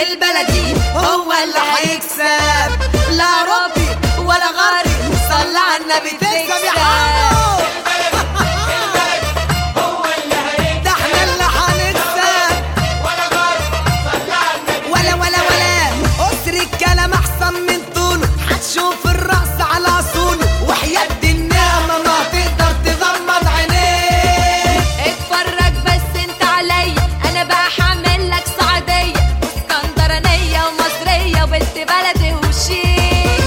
البلدي هو اللي هيكسب لا ربي ولا غربي صلى على النبي تكسب يا حمو ده احنا اللي هنكسب ولا ولا ولا قصر الكلام احسن من طوله هتشوف الرأس على اصوله وحياة النعمة ما تقدر تغمض عينيك اتفرج بس انت عليا انا بقى هعمل لك صعيديه واسكندرانيه ومصريه وبنت بلدي وشيك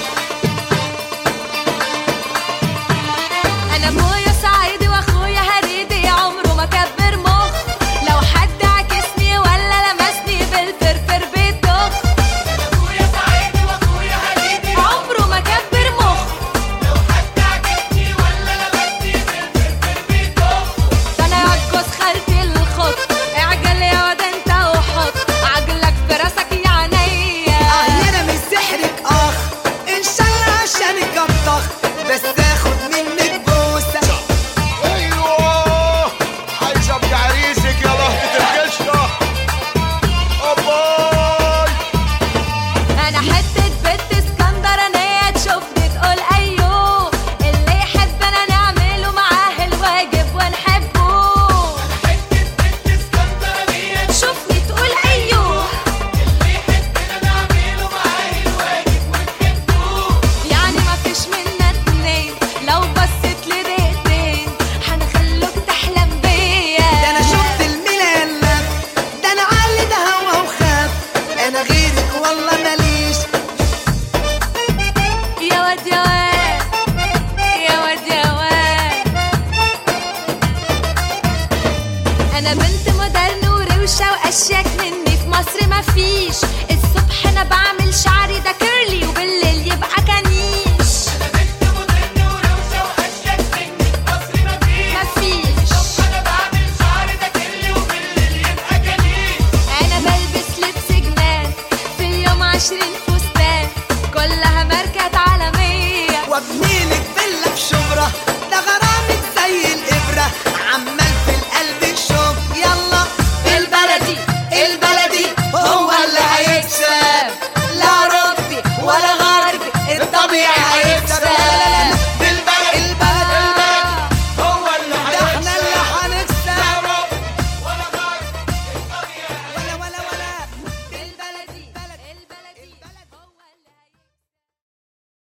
انا ابويا صعيدي واخويا هريدي عمره ما كبر مخ لو حد عكسني ولا لمسني بالفرفر بيدخ عمره ما كبر مخ ده انا عجوز خالتي الخط اعجل يا واد انت وحط عجلك في راسك يا عينيا اه انا من سحرك اخ ان شاء الله عشانك ابطخ بس اخد منك بوسه ايوه عايز ابقى عريسك يا لهفة القشطة أباي انا حته بنت اسكندرانيه تشوفني تقول ايوه اللي يحبنا نعمله معاه الواجب ونحبه شوفني تقول ايوه يعني ما فيش منا اتنين لو بصيت لي دقيقتين هنخلوك تحلم بيا ده انا شفت الملالة ده انا علي ده هوا وخاف انا غيرك والله ماليش يا واد يا واد يا واد يا واد انا بنت مودرن وروشه واشيك مني في مصر مفيش الصبح انا بعمل شعري ده كيرلي وبالليل يبقى كان